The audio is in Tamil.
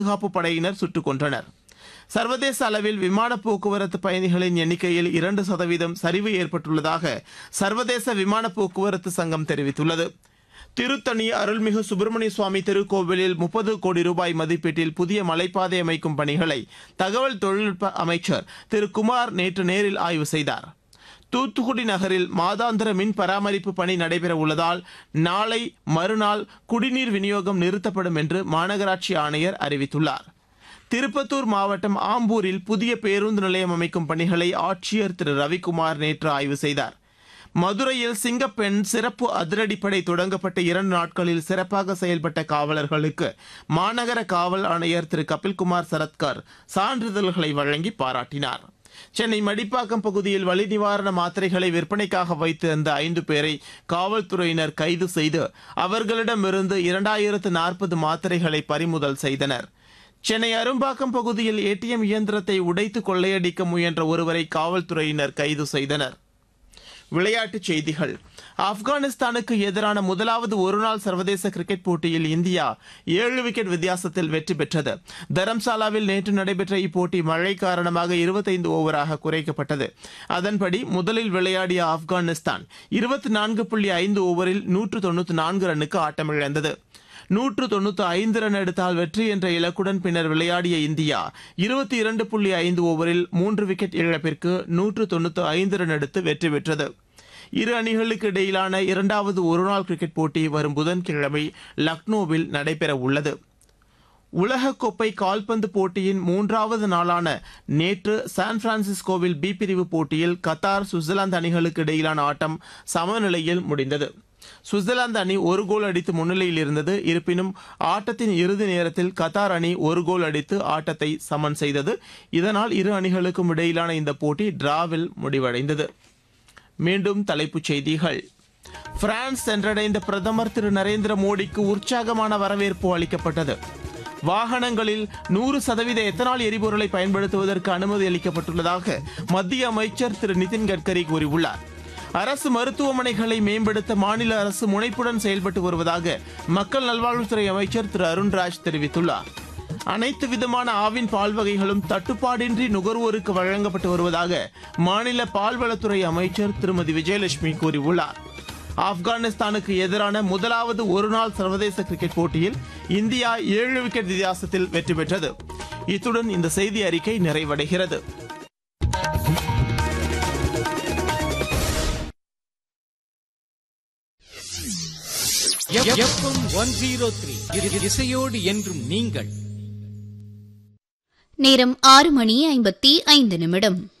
பாதுகாப்பு படையினர் சுட்டுக் கொன்றனர் சர்வதேச அளவில் விமான போக்குவரத்து பயணிகளின் எண்ணிக்கையில் இரண்டு சதவீதம் சரிவு ஏற்பட்டுள்ளதாக சர்வதேச விமான போக்குவரத்து சங்கம் தெரிவித்துள்ளது திருத்தணி அருள்மிகு சுப்பிரமணிய சுவாமி திருக்கோவிலில் முப்பது கோடி ரூபாய் மதிப்பீட்டில் புதிய மலைப்பாதை அமைக்கும் பணிகளை தகவல் தொழில்நுட்ப அமைச்சர் திரு குமார் நேற்று நேரில் ஆய்வு செய்தார் தூத்துக்குடி நகரில் மாதாந்திர மின் பராமரிப்பு பணி நடைபெற உள்ளதால் நாளை மறுநாள் குடிநீர் விநியோகம் நிறுத்தப்படும் என்று மாநகராட்சி ஆணையர் அறிவித்துள்ளார் திருப்பத்தூர் மாவட்டம் ஆம்பூரில் புதிய பேருந்து நிலையம் அமைக்கும் பணிகளை ஆட்சியர் திரு ரவிக்குமார் நேற்று ஆய்வு செய்தார் மதுரையில் சிங்கப்பெண் சிறப்பு அதிரடிப்படை தொடங்கப்பட்ட இரண்டு நாட்களில் சிறப்பாக செயல்பட்ட காவலர்களுக்கு மாநகர காவல் ஆணையர் திரு கபில்குமார் சரத்கர் சான்றிதழ்களை வழங்கி பாராட்டினார் சென்னை மடிப்பாக்கம் பகுதியில் வலி நிவாரண மாத்திரைகளை விற்பனைக்காக வைத்திருந்த ஐந்து பேரை காவல்துறையினர் கைது செய்து அவர்களிடமிருந்து இரண்டாயிரத்து நாற்பது மாத்திரைகளை பறிமுதல் செய்தனர் சென்னை அரும்பாக்கம் பகுதியில் ஏடிஎம் இயந்திரத்தை உடைத்து கொள்ளையடிக்க முயன்ற ஒருவரை காவல்துறையினர் கைது செய்தனர் விளையாட்டுச் செய்திகள் ஆப்கானிஸ்தானுக்கு எதிரான முதலாவது ஒருநாள் சர்வதேச கிரிக்கெட் போட்டியில் இந்தியா ஏழு விக்கெட் வித்தியாசத்தில் வெற்றி பெற்றது தரம்சாலாவில் நேற்று நடைபெற்ற இப்போட்டி மழை காரணமாக இருபத்தைந்து ஓவராக குறைக்கப்பட்டது அதன்படி முதலில் விளையாடிய ஆப்கானிஸ்தான் இருபத்தி நான்கு புள்ளி ஐந்து ஓவரில் நூற்று தொண்ணூற்று நான்கு ரன்னுக்கு ஆட்டமிழந்தது நூற்று தொண்ணூற்று ஐந்து ரன் எடுத்தால் வெற்றி என்ற இலக்குடன் பின்னர் விளையாடிய இந்தியா இருபத்தி இரண்டு புள்ளி ஐந்து ஓவரில் மூன்று விக்கெட் இழப்பிற்கு நூற்று தொண்ணூற்று ஐந்து ரன் எடுத்து வெற்றி பெற்றது இரு அணிகளுக்கு இடையிலான இரண்டாவது ஒருநாள் கிரிக்கெட் போட்டி வரும் புதன்கிழமை லக்னோவில் நடைபெற உள்ளது உலகக்கோப்பை கால்பந்து போட்டியின் மூன்றாவது நாளான நேற்று சான் பிரான்சிஸ்கோவில் பி பிரிவு போட்டியில் கத்தார் சுவிட்சர்லாந்து அணிகளுக்கு இடையிலான ஆட்டம் சமநிலையில் முடிந்தது சுவிட்சர்லாந்து அணி ஒரு கோல் அடித்து முன்னிலையில் இருந்தது இருப்பினும் ஆட்டத்தின் இறுதி நேரத்தில் கத்தார் அணி ஒரு கோல் அடித்து ஆட்டத்தை சமன் செய்தது இதனால் இரு அணிகளுக்கும் இடையிலான இந்த போட்டி டிராவில் முடிவடைந்தது மீண்டும் தலைப்புச் செய்திகள் பிரான்ஸ் சென்றடைந்த பிரதமர் திரு நரேந்திர மோடிக்கு உற்சாகமான வரவேற்பு அளிக்கப்பட்டது வாகனங்களில் நூறு சதவீத எத்தனால் எரிபொருளை பயன்படுத்துவதற்கு அனுமதி அளிக்கப்பட்டுள்ளதாக மத்திய அமைச்சர் திரு நிதின் கட்கரி கூறியுள்ளார் அரசு மருத்துவமனைகளை மேம்படுத்த மாநில அரசு முனைப்புடன் செயல்பட்டு வருவதாக மக்கள் நல்வாழ்வுத்துறை அமைச்சர் திரு அருண்ராஜ் தெரிவித்துள்ளார் அனைத்து விதமான ஆவின் பால் வகைகளும் தட்டுப்பாடின்றி நுகர்வோருக்கு வழங்கப்பட்டு வருவதாக மாநில பால்வளத்துறை அமைச்சர் திருமதி விஜயலட்சுமி கூறியுள்ளார் ஆப்கானிஸ்தானுக்கு எதிரான முதலாவது ஒருநாள் சர்வதேச கிரிக்கெட் போட்டியில் இந்தியா ஏழு விக்கெட் வித்தியாசத்தில் வெற்றி பெற்றது இத்துடன் இந்த செய்தி அறிக்கை நிறைவடைகிறது எஃப்எம் ஒன் ஜீரோ த்ரீ இசையோடு என்றும் நீங்கள் நேரம் ஆறு மணி ஐம்பத்தி ஐந்து நிமிடம்